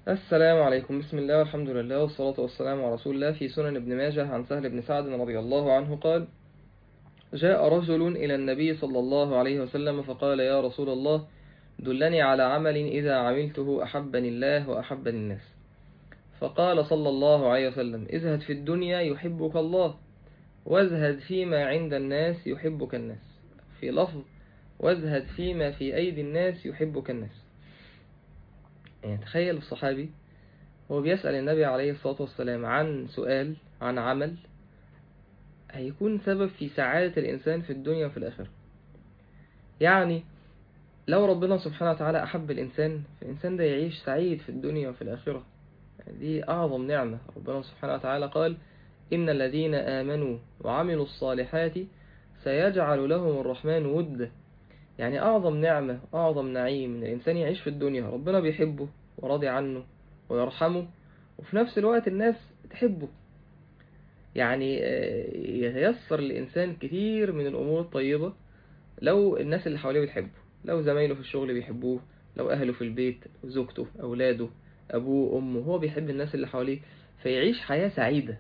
السلام عليكم بسم الله والحمد لله والصلاة والسلام على رسول الله في سنن ابن ماجه عن سهل بن سعد رضي الله عنه قال جاء رجل إلى النبي صلى الله عليه وسلم فقال يا رسول الله دلني على عمل إذا عملته أحبني الله وأحبني الناس فقال صلى الله عليه وسلم ازهد في الدنيا يحبك الله وازهد فيما عند الناس يحبك الناس في لفظ وازهد فيما في أيدي الناس يحبك الناس يعني تخيل الصحابي هو بيسأل النبي عليه الصلاة والسلام عن سؤال عن عمل هيكون سبب في سعادة الإنسان في الدنيا وفي الآخرة يعني لو ربنا سبحانه وتعالى أحب الإنسان فالإنسان ده يعيش سعيد في الدنيا وفي الآخرة دي أعظم نعمة ربنا سبحانه وتعالى قال إن الذين آمنوا وعملوا الصالحات سيجعل لهم الرحمن ودا يعني أعظم نعمة أعظم نعيم إن الإنسان يعيش في الدنيا ربنا بيحبه وراضي عنه ويرحمه وفي نفس الوقت الناس تحبه يعني يتيسر الإنسان كتير من الأمور الطيبة لو الناس اللي حواليه بتحبه لو زمايله في الشغل بيحبوه لو أهله في البيت زوجته أولاده أبوه أمه هو بيحب الناس اللي حواليه فيعيش حياة سعيدة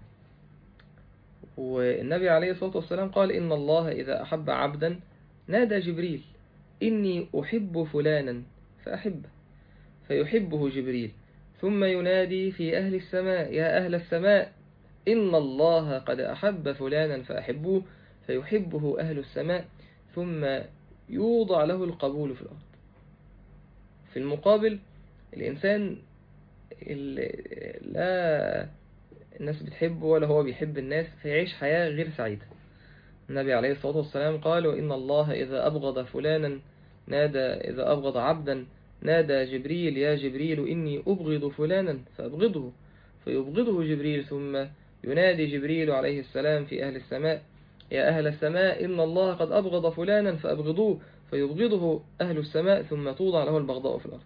والنبي عليه الصلاة والسلام قال إن الله إذا أحب عبدا نادى جبريل إني أحب فلانا فأحبه فيحبه جبريل ثم ينادي في أهل السماء يا أهل السماء إن الله قد أحب فلانا فأحبوه فيحبه أهل السماء ثم يوضع له القبول في الأرض في المقابل الإنسان لا الناس بتحبه ولا هو بيحب الناس فيعيش حياة غير سعيدة النبي عليه الصلاة والسلام قال وإن الله إذا أبغض فلانا نادى إذا أبغض عبدا نادى جبريل يا جبريل إني أبغض فلانا فأبغضه فيبغضه جبريل ثم ينادي جبريل عليه السلام في أهل السماء يا أهل السماء إن الله قد أبغض فلانا فأبغضوه فيبغضه أهل السماء ثم توضع له البغضاء في الأرض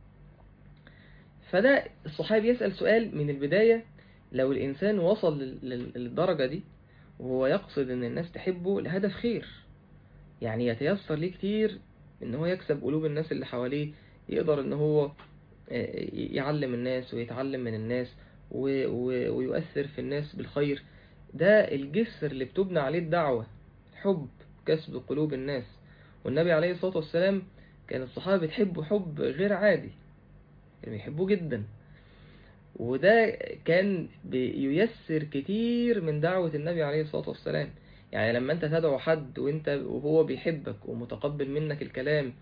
فده الصحابي يسأل سؤال من البداية لو الإنسان وصل للدرجة دي وهو يقصد أن الناس تحبه لهدف خير يعني يتيسر ليه كتير أن هو يكسب قلوب الناس اللي حواليه يقدر أن هو يعلم الناس ويتعلم من الناس ويؤثر في الناس بالخير ده الجسر اللي بتبنى عليه الدعوة حب كسب قلوب الناس والنبي عليه الصلاة والسلام كان الصحابة بتحبه حب غير عادي كانوا يحبوه جدا وده كان بييسر كتير من دعوة النبي عليه الصلاة والسلام يعني لما انت تدعو حد وانت وهو بيحبك ومتقبل منك الكلام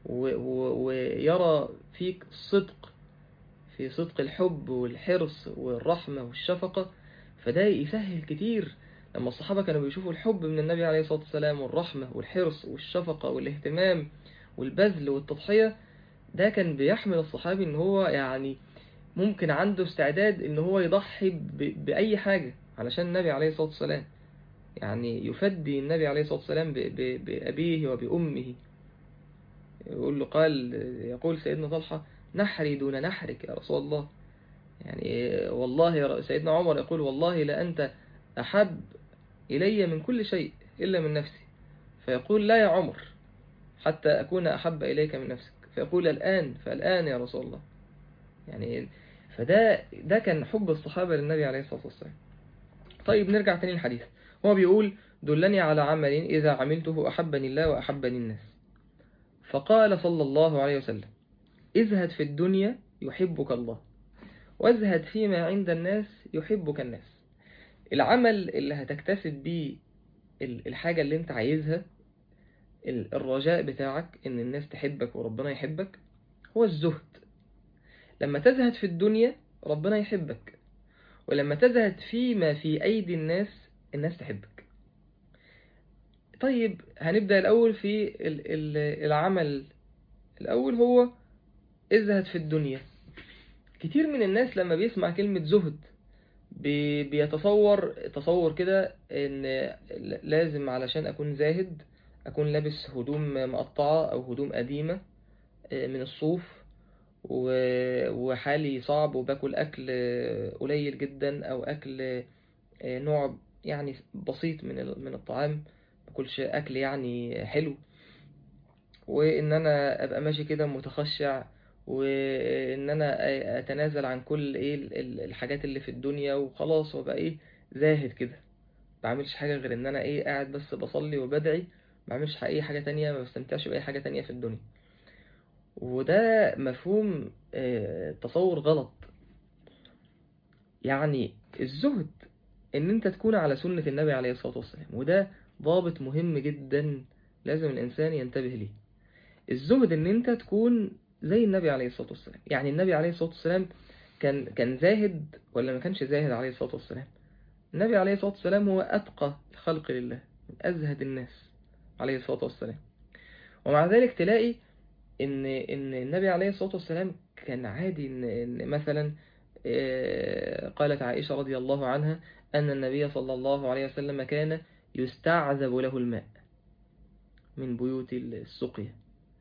ويرى فيك صدق في صدق الحب والحرص والرحمة والشفقة فده يسهل كتير لما الصحابة كانوا بيشوفوا الحب من النبي عليه الصلاة والسلام والرحمة والحرص والشفقة والاهتمام والبذل والتضحية ده كان بيحمل الصحابي ان هو يعني ممكن عنده استعداد ان هو يضحي بأي حاجة علشان النبي عليه الصلاة والسلام يعني يفدي النبي عليه الصلاة والسلام بأبيه وبأمه يقول له قال يقول سيدنا طلحة نحري دون نحرك يا رسول الله يعني والله يا سيدنا عمر يقول والله لأنت أحب إلي من كل شيء إلا من نفسي فيقول لا يا عمر حتى أكون أحب إليك من نفسك فيقول الآن فالآن يا رسول الله يعني فده ده كان حب الصحابة للنبي عليه الصلاة والسلام طيب نرجع تاني للحديث هو بيقول دلني على عمل إذا عملته أحبني الله وأحبني الناس فقال صلى الله عليه وسلم ازهد في الدنيا يحبك الله وازهد فيما عند الناس يحبك الناس العمل اللي هتكتسب بيه الحاجة اللي انت عايزها الرجاء بتاعك ان الناس تحبك وربنا يحبك هو الزهد لما تزهد في الدنيا ربنا يحبك ولما تزهد فيما في أيدي الناس الناس تحبك طيب هنبدأ الأول في العمل الأول هو ازهد في الدنيا كتير من الناس لما بيسمع كلمة زهد بيتصور تصور كده ان لازم علشان اكون زاهد اكون لابس هدوم مقطعة او هدوم قديمة من الصوف وحالي صعب وباكل أكل قليل جدا أو أكل نوع يعني بسيط من من الطعام باكلش أكل يعني حلو وإن أنا أبقى ماشي كده متخشع وان انا اتنازل عن كل ايه ال- ال- الحاجات اللي في الدنيا وخلاص وابقى ايه زاهد كده ما بعملش حاجة غير ان انا ايه قاعد بس بصلي وبدعي ما بعملش اي حاجة تانية ما بستمتعش باي حاجة تانية في الدنيا وده مفهوم آه، تصور غلط يعني الزهد ان انت تكون على سنة النبي عليه الصلاة والسلام وده ضابط مهم جدا لازم الانسان ينتبه ليه الزهد ان انت تكون زي النبي عليه الصلاة والسلام يعني النبي عليه الصلاة والسلام كان كان زاهد ولا ما كانش زاهد عليه الصلاة والسلام النبي عليه الصلاة والسلام هو أتقى الخلق لله من أزهد الناس عليه الصلاة والسلام ومع ذلك تلاقي إن إن النبي عليه الصلاة والسلام كان عادي إن, إن مثلا آه، قالت عائشة رضي الله عنها أن النبي صلى الله عليه وسلم كان يستعذب له الماء من بيوت السقيا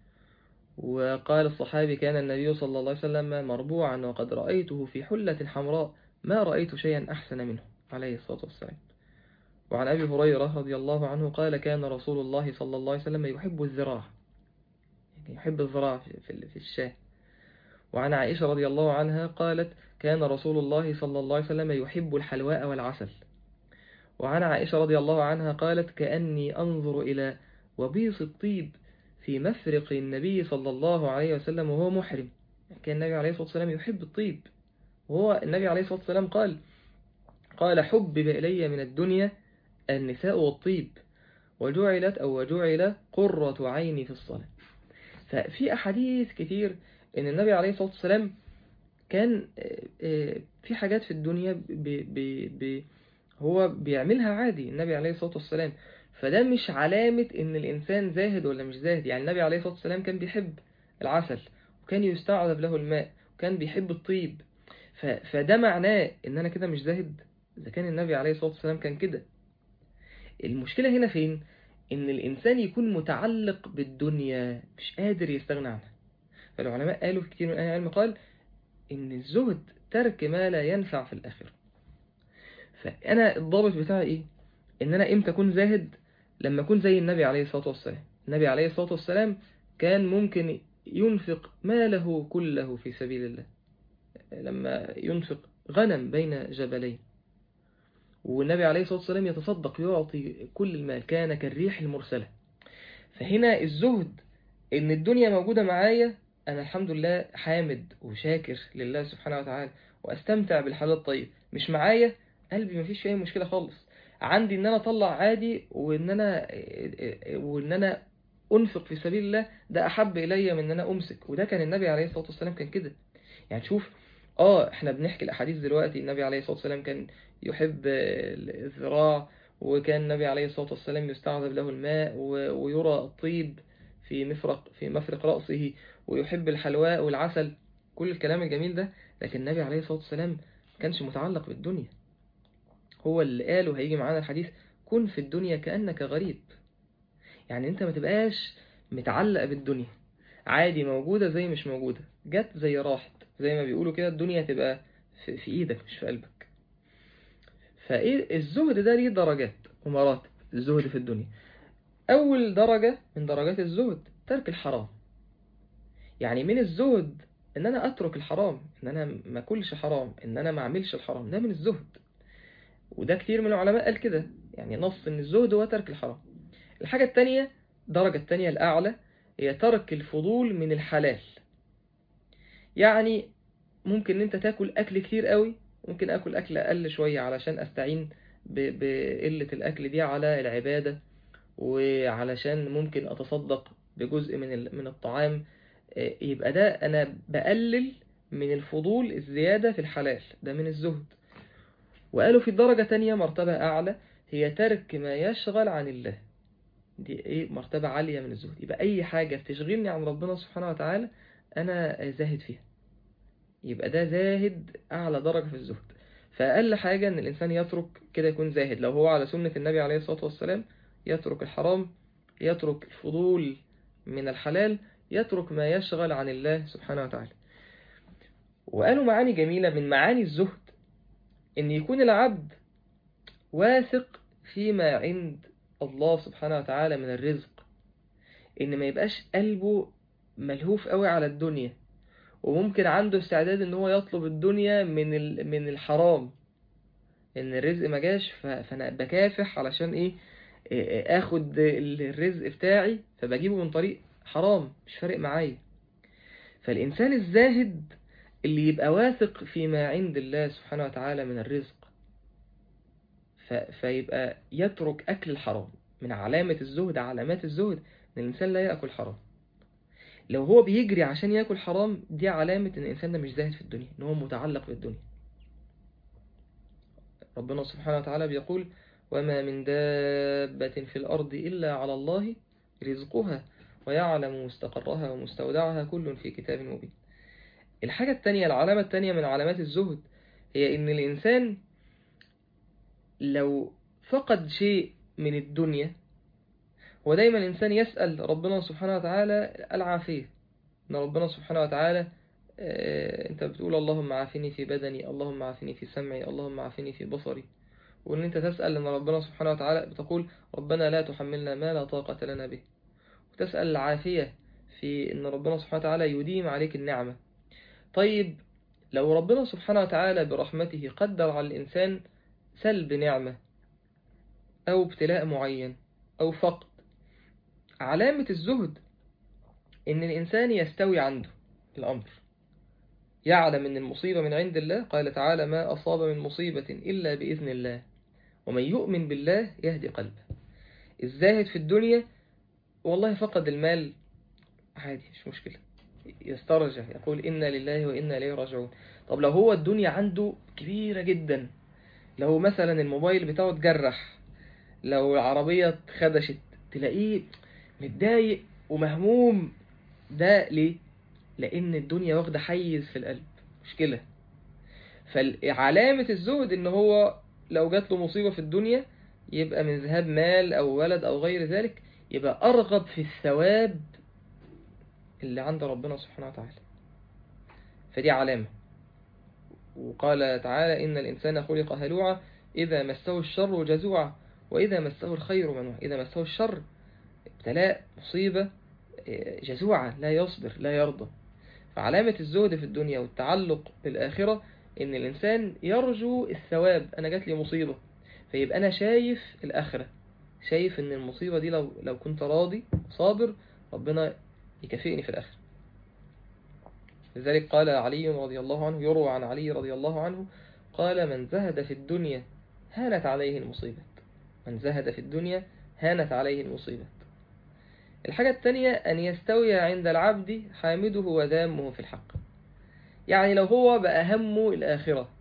وقال الصحابي كان النبي صلى الله عليه وسلم مربوعا وقد رأيته في حلة حمراء ما رأيت شيئا أحسن منه عليه الصلاة والسلام وعن أبي هريرة رضي الله عنه قال كان رسول الله صلى الله عليه وسلم يحب الزراع يعني يحب الزراع في- في في الشاه وعن عائشة رضي الله عنها قالت كان رسول الله صلى الله عليه وسلم يحب الحلواء والعسل وعن عائشة رضي الله عنها قالت كأني أنظر إلى وبيص الطيب في مفرق النبي صلى الله عليه وسلم وهو محرم كان النبي عليه الصلاة والسلام يحب الطيب وهو النبي عليه الصلاة والسلام قال قال حبب إلي من الدنيا النساء والطيب وجعلت أو وجعل قرة عيني في الصلاة ففي أحاديث كتير إن النبي عليه الصلاة والسلام كان آه، آه، في حاجات في الدنيا ب ب ب هو بيعملها عادي النبي عليه الصلاة والسلام فده مش علامة إن الإنسان زاهد ولا مش زاهد يعني النبي عليه الصلاة والسلام كان بيحب العسل وكان يستعذب له الماء وكان بيحب الطيب ف... فده معناه إن أنا كده مش زاهد إذا كان النبي عليه الصلاة والسلام كان كده المشكلة هنا فين؟ إن الإنسان يكون متعلق بالدنيا مش قادر يستغنى عنها فالعلماء قالوا في كتير من أهل العلم قال إن الزهد ترك ما لا ينفع في الآخرة فأنا الضابط بتاعي إيه؟ إن أنا إمتى أكون زاهد لما أكون زي النبي عليه الصلاة والسلام النبي عليه الصلاة والسلام كان ممكن ينفق ماله كله في سبيل الله لما ينفق غنم بين جبلين والنبي عليه الصلاة والسلام يتصدق يعطي كل المال كان كالريح المرسلة فهنا الزهد إن الدنيا موجودة معايا أنا الحمد لله حامد وشاكر لله سبحانه وتعالى وأستمتع بالحلال الطيب مش معايا قلبي مفيش فيه أي مشكلة خالص عندي إن أنا أطلع عادي وإن أنا وإن أنا أنفق في سبيل الله ده أحب إلي من إن أنا أمسك وده كان النبي عليه الصلاة والسلام كان كده يعني شوف آه إحنا بنحكي الأحاديث دلوقتي النبي عليه الصلاة والسلام كان يحب الذراع وكان النبي عليه الصلاة والسلام يستعذب له الماء و- ويرى الطيب في مفرق في مفرق رأسه ويحب الحلواء والعسل كل الكلام الجميل ده لكن النبي عليه الصلاة والسلام ما كانش متعلق بالدنيا هو اللي قاله هيجي معانا الحديث كن في الدنيا كأنك غريب يعني انت ما تبقاش متعلق بالدنيا عادي موجودة زي مش موجودة جت زي راحت زي ما بيقولوا كده الدنيا تبقى في, في ايدك مش في قلبك فايه الزهد ده ليه درجات ومراتب الزهد في الدنيا اول درجة من درجات الزهد ترك الحرام يعني من الزهد ان انا اترك الحرام ان انا ما اكلش حرام ان انا ما اعملش الحرام ده من الزهد وده كتير من العلماء قال كده يعني نص ان الزهد هو ترك الحرام الحاجة التانية الدرجة التانية الأعلى هي ترك الفضول من الحلال يعني ممكن ان انت تاكل اكل كتير قوي ممكن اكل اكل اقل شوية علشان استعين ب- بقلة الاكل دي على العبادة وعلشان ممكن اتصدق بجزء من ال- من الطعام آه، يبقى ده انا بقلل من الفضول الزيادة في الحلال ده من الزهد وقالوا في درجة تانية مرتبة أعلى هي ترك ما يشغل عن الله دي ايه مرتبة عالية من الزهد يبقى أي حاجة بتشغلني عن ربنا سبحانه وتعالى أنا زاهد فيها يبقى ده زاهد أعلى درجة في الزهد فأقل حاجة إن الإنسان يترك كده يكون زاهد لو هو على سنة النبي عليه الصلاة والسلام يترك الحرام يترك الفضول من الحلال يترك ما يشغل عن الله سبحانه وتعالى وقالوا معاني جميلة من معاني الزهد إن يكون العبد واثق فيما عند الله سبحانه وتعالى من الرزق إن ما يبقاش قلبه ملهوف قوي على الدنيا وممكن عنده استعداد ان هو يطلب الدنيا من ال- من الحرام ان الرزق ما جاش ف- فانا بكافح علشان ايه إيه، اخد ال- الرزق بتاعي فبجيبه من طريق حرام مش فارق معايا فالانسان الزاهد اللي يبقى واثق فيما عند الله سبحانه وتعالى من الرزق ف... فيبقى يترك اكل الحرام من علامة الزهد علامات الزهد ان الانسان لا ياكل حرام لو هو بيجري عشان ياكل حرام دي علامة ان الانسان ده مش زاهد في الدنيا ان هو متعلق بالدنيا ربنا سبحانه وتعالى بيقول وما من دابة في الأرض إلا على الله رزقها ويعلم مستقرها ومستودعها كل في كتاب مبين الحاجة التانية العلامة التانية من علامات الزهد هي إن الإنسان لو فقد شيء من الدنيا هو دايما الإنسان يسأل ربنا سبحانه وتعالى العافية إن ربنا سبحانه وتعالى آه، أنت بتقول اللهم عافني في بدني اللهم عافني في سمعي اللهم عافني في بصري وإن أنت تسأل أن ربنا سبحانه وتعالى بتقول ربنا لا تحملنا ما لا طاقة لنا به وتسأل العافية في أن ربنا سبحانه وتعالى يديم عليك النعمة طيب لو ربنا سبحانه وتعالى برحمته قدر على الإنسان سلب نعمة أو ابتلاء معين أو فقد علامة الزهد إن الإنسان يستوي عنده الأمر يعلم أن المصيبة من عند الله قال تعالى ما أصاب من مصيبة إلا بإذن الله ومن يؤمن بالله يهدي قلبه الزاهد في الدنيا والله فقد المال عادي مش مشكلة يسترجع يقول إنا لله وإنا إليه راجعون طب لو هو الدنيا عنده كبيرة جدا لو مثلا الموبايل بتاعه اتجرح لو العربية اتخدشت تلاقيه متضايق ومهموم ده ليه؟ لأن الدنيا واخدة حيز في القلب مشكلة فعلامة الزهد إن هو لو جات له مصيبة في الدنيا يبقى من ذهاب مال أو ولد أو غير ذلك يبقى أرغب في الثواب اللي عند ربنا سبحانه وتعالى فدي علامة وقال تعالى إن الإنسان خلق هلوعا إذا مسه الشر جزوعا وإذا مسه الخير منوعا إذا مسه الشر ابتلاء مصيبة جزوعا لا يصبر لا يرضى فعلامة الزهد في الدنيا والتعلق بالآخرة إن الإنسان يرجو الثواب أنا جات لي مصيبة فيبقى أنا شايف الآخرة شايف إن المصيبة دي لو, لو كنت راضي صابر ربنا يكافئني في الآخرة لذلك قال علي رضي الله عنه يروى عن علي رضي الله عنه قال من زهد في الدنيا هانت عليه المصيبة من زهد في الدنيا هانت عليه المصيبة الحاجة التانية أن يستوي عند العبد حامده وذامه في الحق يعني لو هو بقى همه الآخرة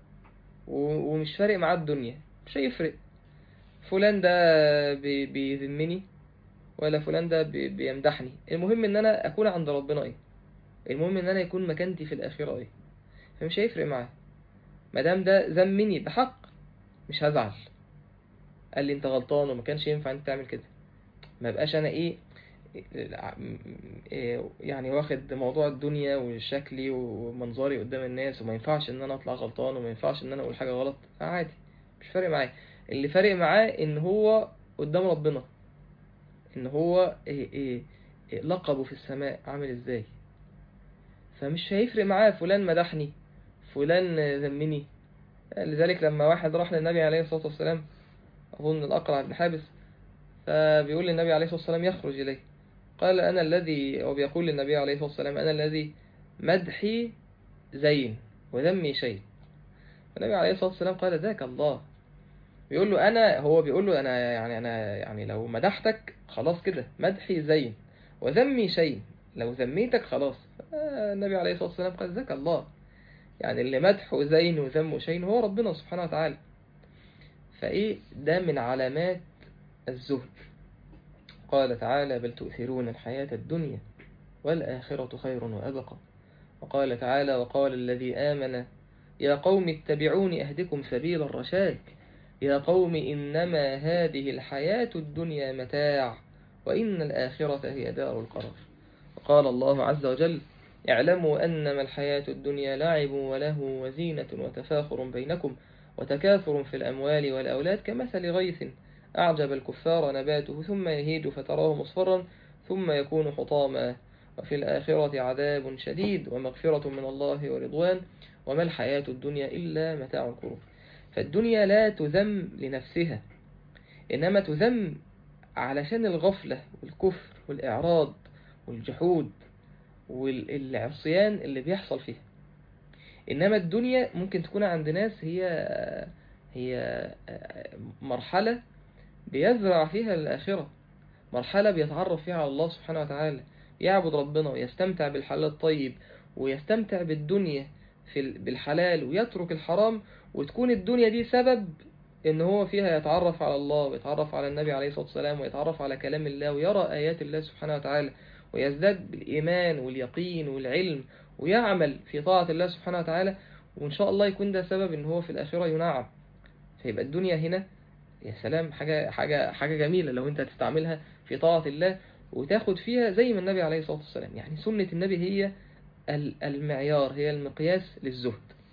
ومش فارق معاه الدنيا مش هيفرق فلان ده بي- بيذمني ولا فلان ده بي- بيمدحني المهم ان انا اكون عند ربنا ايه المهم ان انا يكون مكانتي في الاخره ايه فمش هيفرق معاه ما دام ده ذمني بحق مش هزعل قال لي انت غلطان وما كانش ينفع انت تعمل كده ما بقاش انا ايه إيه يعني واخد موضوع الدنيا وشكلي ومنظري قدام الناس وما ينفعش ان انا اطلع غلطان وما ينفعش ان انا اقول حاجه غلط عادي مش فارق معايا اللي فارق معاه ان هو قدام ربنا ان هو إيه إيه إيه لقبه في السماء عامل ازاي فمش هيفرق معاه فلان مدحني فلان ذمني لذلك لما واحد راح للنبي عليه الصلاة والسلام أظن الأقرع بن حابس فبيقول للنبي عليه الصلاة والسلام يخرج إليه قال أنا الذي أو بيقول للنبي عليه الصلاة والسلام أنا الذي مدحي زين وذمي شيء النبي عليه الصلاة والسلام قال ذاك الله بيقول له أنا هو بيقول له أنا يعني أنا يعني لو مدحتك خلاص كده مدحي زين وذمي شيء لو ذميتك خلاص النبي عليه الصلاة والسلام قال ذاك الله يعني اللي مدحه زين وذمه شيء هو ربنا سبحانه وتعالى فإيه ده من علامات الزهد قال تعالى بل تؤثرون الحياة الدنيا والآخرة خير وأبقى وقال تعالى وقال الذي آمن يا قوم اتبعون أهدكم سبيل الرشاد يا قوم إنما هذه الحياة الدنيا متاع وإن الآخرة هي دار القرار وقال الله عز وجل اعلموا أنما الحياة الدنيا لعب وله وزينة وتفاخر بينكم وتكاثر في الأموال والأولاد كمثل غيث أعجب الكفار نباته ثم يهيج فتراه مصفرا ثم يكون حطاما وفي الآخرة عذاب شديد ومغفرة من الله ورضوان وما الحياة الدنيا إلا متاع الغرور فالدنيا لا تذم لنفسها إنما تذم علشان الغفلة والكفر والإعراض والجحود والعصيان اللي بيحصل فيها إنما الدنيا ممكن تكون عند ناس هي هي مرحلة بيزرع فيها الآخرة مرحلة بيتعرف فيها على الله سبحانه وتعالى يعبد ربنا ويستمتع بالحلال الطيب ويستمتع بالدنيا في بالحلال ويترك الحرام وتكون الدنيا دي سبب ان هو فيها يتعرف على الله ويتعرف على النبي عليه الصلاة والسلام ويتعرف على كلام الله ويرى آيات الله سبحانه وتعالى ويزداد بالإيمان واليقين والعلم ويعمل في طاعة الله سبحانه وتعالى وإن شاء الله يكون ده سبب إن هو في الآخرة ينعم فيبقى الدنيا هنا يا سلام حاجة حاجة حاجة جميلة لو أنت هتستعملها في طاعة الله وتاخد فيها زي ما النبي عليه الصلاة والسلام يعني سنة النبي هي المعيار هي المقياس للزهد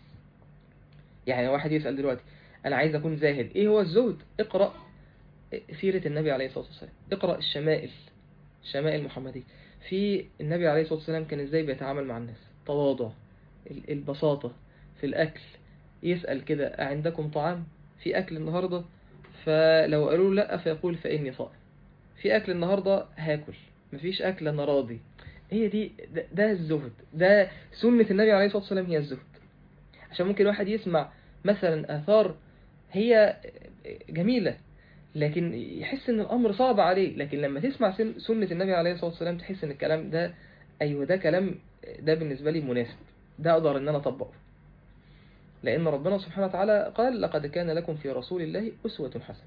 يعني واحد يسأل دلوقتي أنا عايز أكون زاهد إيه هو الزهد اقرأ سيرة النبي عليه الصلاة والسلام اقرأ الشمائل الشمائل المحمدية في النبي عليه الصلاة والسلام كان إزاي بيتعامل مع الناس تواضع البساطة في الأكل يسأل كده أعندكم طعام في أكل النهاردة فلو قالوا لا فيقول فإني صائم في أكل النهاردة هاكل مفيش أكل أنا راضي هي دي ده, ده الزهد ده سنة النبي عليه الصلاة والسلام هي الزهد عشان ممكن واحد يسمع مثلا آثار هي جميلة لكن يحس ان الامر صعب عليه لكن لما تسمع سنة النبي عليه الصلاة والسلام تحس ان الكلام ده ايوه ده كلام ده بالنسبة لي مناسب ده اقدر ان انا اطبقه لان ربنا سبحانه وتعالى قال لقد كان لكم في رسول الله اسوة حسنة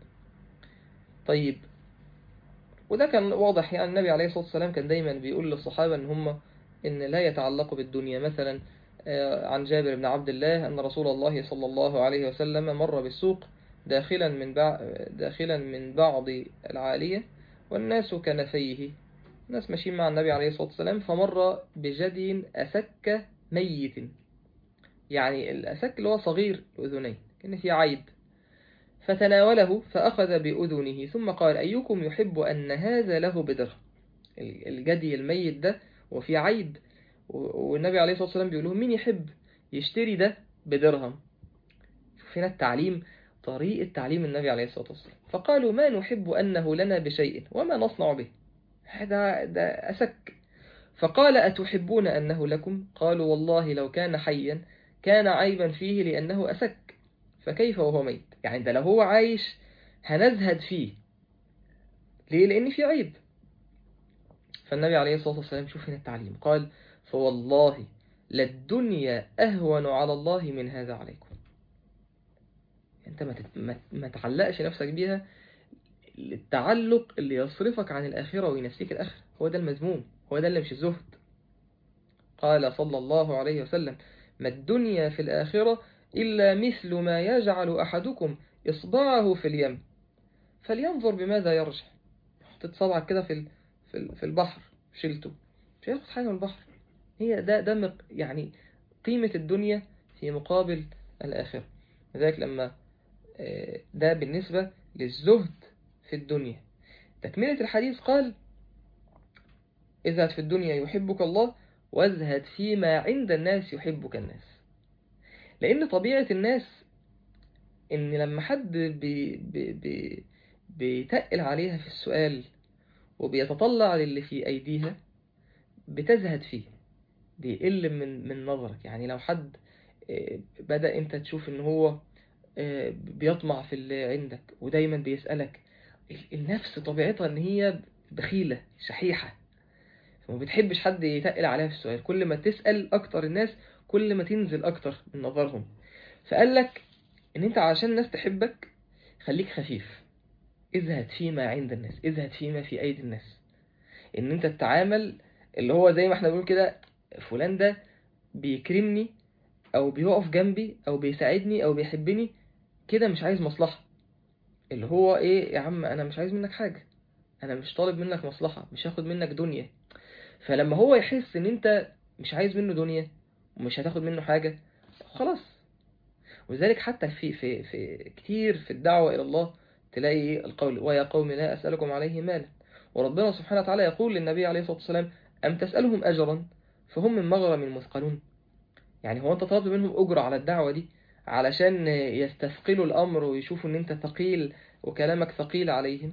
طيب وده كان واضح يعني النبي عليه الصلاة والسلام كان دايما بيقول للصحابة ان هم ان لا يتعلقوا بالدنيا مثلا عن جابر بن عبد الله أن رسول الله صلى الله عليه وسلم مر بالسوق داخلا من داخلا من بعض العالية والناس كنفيه الناس ماشيين مع النبي عليه الصلاة والسلام فمر بجدي أسك ميت يعني الأسك اللي هو صغير الأذنين كان في عيب فتناوله فأخذ بأذنه ثم قال أيكم يحب أن هذا له بدرهم الجدي الميت ده وفي عيب والنبي عليه الصلاة والسلام بيقول لهم مين يحب يشتري ده بدرهم شوف هنا التعليم طريقة تعليم النبي عليه الصلاة والسلام فقالوا ما نحب أنه لنا بشيء وما نصنع به هذا ده أسك فقال أتحبون أنه لكم قالوا والله لو كان حيا كان عيبا فيه لأنه أسك فكيف وهو ميت يعني ده لو هو عايش هنزهد فيه ليه لأن في عيب فالنبي عليه الصلاة والسلام شوف هنا التعليم قال فوالله للدنيا أهون على الله من هذا عليكم انت ما, تت... ما... ما تعلقش نفسك بيها التعلق اللي يصرفك عن الآخرة وينسيك الآخرة هو ده المذموم هو ده اللي مش الزهد قال صلى الله عليه وسلم ما الدنيا في الآخرة إلا مثل ما يجعل أحدكم إصبعه في اليم فلينظر بماذا يرجع حطيت صبعك كده في في البحر شلته مش هياخد حاجة من البحر هي ده ده يعني قيمة الدنيا في مقابل الآخرة لذلك لما ده بالنسبة للزهد في الدنيا تكملة الحديث قال ازهد في الدنيا يحبك الله وازهد فيما عند الناس يحبك الناس لأن طبيعة الناس إن لما حد بي بي بي بيتقل عليها في السؤال وبيتطلع للي في أيديها بتزهد فيه بيقل من من نظرك يعني لو حد بدأ أنت تشوف إن هو بيطمع في اللي عندك ودايما بيسألك النفس طبيعتها ان هي بخيلة شحيحة وما بتحبش حد يتقل عليها في السؤال كل ما تسأل اكتر الناس كل ما تنزل اكتر من نظرهم فقال لك ان انت عشان الناس تحبك خليك خفيف ازهد فيما عند الناس ازهد فيما في ايدي الناس ان انت تتعامل اللي هو زي ما احنا بنقول كده فلان ده بيكرمني او بيقف جنبي او بيساعدني او بيحبني كده مش عايز مصلحة اللي هو ايه يا عم انا مش عايز منك حاجة انا مش طالب منك مصلحة مش هاخد منك دنيا فلما هو يحس ان انت مش عايز منه دنيا ومش هتاخد منه حاجة خلاص ولذلك حتى في في في كتير في الدعوة الى الله تلاقي القول ويا قوم لا اسألكم عليه مالا وربنا سبحانه وتعالى يقول للنبي عليه الصلاة والسلام أم تسألهم أجرا فهم من مغرم مثقلون يعني هو أنت طلبت منهم أجر على الدعوة دي علشان يستثقلوا الأمر ويشوفوا أن أنت ثقيل وكلامك ثقيل عليهم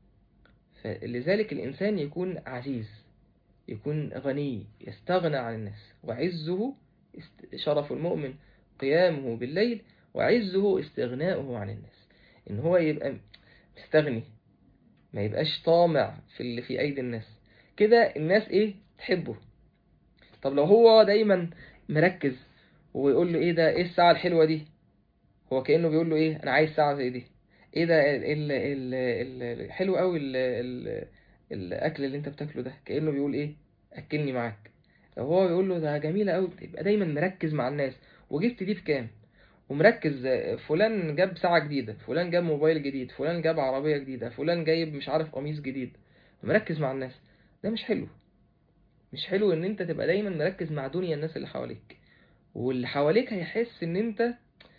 فلذلك الإنسان يكون عزيز يكون غني يستغنى عن الناس وعزه شرف المؤمن قيامه بالليل وعزه استغناؤه عن الناس إن هو يبقى مستغني ما يبقاش طامع في اللي في أيدي الناس كده الناس إيه تحبه طب لو هو دايما مركز ويقول له إيه ده إيه الساعة الحلوة دي هو كأنه بيقول له إيه أنا عايز ساعة زي دي إيه ده ال ال ال ال حلو قوي ال ال الأكل اللي أنت بتاكله ده كأنه بيقول إيه أكلني معاك لو هو بيقول له ده جميلة قوي يبقى دايما مركز مع الناس وجبت دي بكام ومركز فلان جاب ساعة جديدة فلان جاب موبايل جديد فلان جاب عربية جديدة فلان جايب مش عارف قميص جديد مركز مع الناس ده مش حلو مش حلو ان انت تبقى دايما مركز مع دنيا الناس اللي حواليك واللي حواليك هيحس ان انت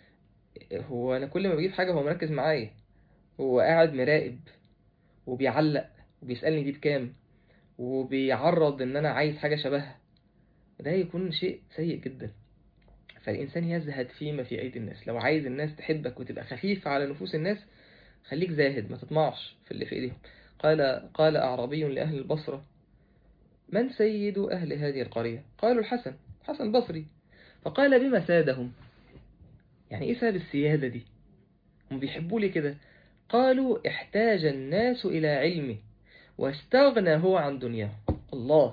هو انا كل ما بجيب حاجة هو مركز معايا هو قاعد مراقب وبيعلق وبيسألني دي بكام وبيعرض ان انا عايز حاجة شبهها ده يكون شيء سيء جدا فالإنسان يزهد فيما في أيدي الناس لو عايز الناس تحبك وتبقى خفيف على نفوس الناس خليك زاهد ما تطمعش في اللي في إيديهم قال قال أعرابي لأهل البصرة من سيد أهل هذه القرية قالوا الحسن حسن البصري فقال بما سادهم يعني إيه سبب السيادة دي هم بيحبوا لي كده قالوا احتاج الناس إلى علمه واستغنى هو عن دنياه الله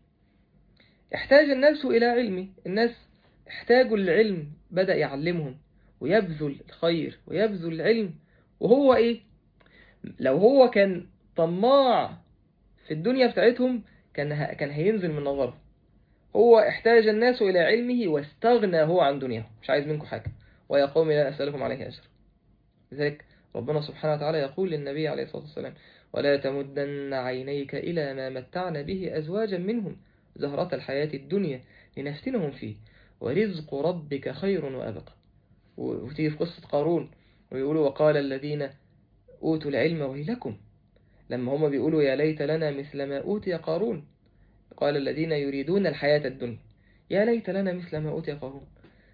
احتاج الناس إلى علمه الناس احتاجوا العلم بدأ يعلمهم ويبذل الخير ويبذل العلم وهو ايه لو هو كان طماع في الدنيا بتاعتهم كان كان هينزل من نظره هو احتاج الناس إلى علمه واستغنى هو عن دنياه مش عايز منكم حاجة ويا قوم لا أسألكم عليه أجر لذلك ربنا سبحانه وتعالى يقول للنبي عليه الصلاة والسلام ولا تمدن عينيك إلى ما متعنا به أزواجا منهم زهرة الحياة الدنيا لنفتنهم فيه ورزق ربك خير وأبقى وتيجي في قصة قارون ويقولوا وقال الذين أوتوا العلم ويلكم لما هم بيقولوا يا ليت لنا مثل ما أوتي قارون قال الذين يريدون الحياة الدنيا يا ليت لنا مثل ما أوتي قارون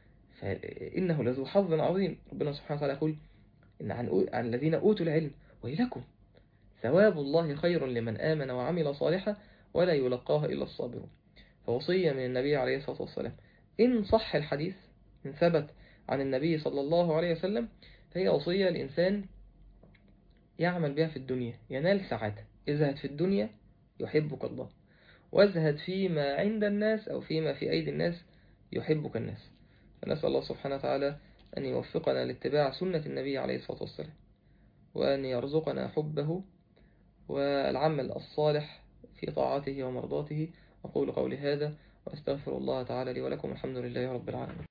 فإنه لذو حظ عظيم ربنا سبحانه وتعالى يقول إن عن, عن الذين أوتوا العلم ويلكم ثواب الله خير لمن آمن وعمل صالحا ولا يلقاها إلا الصابرون فوصية من النبي عليه الصلاة والسلام إن صح الحديث إن ثبت عن النبي صلى الله عليه وسلم فهي وصية الإنسان يعمل بها في الدنيا ينال سعادة ازهد في الدنيا يحبك الله وازهد فيما عند الناس أو فيما في أيدي الناس يحبك الناس فنسأل الله سبحانه وتعالى أن يوفقنا لاتباع سنة النبي عليه الصلاة والسلام وأن يرزقنا حبه والعمل الصالح في طاعته ومرضاته أقول قولي هذا وأستغفر الله تعالى لي ولكم الحمد لله رب العالمين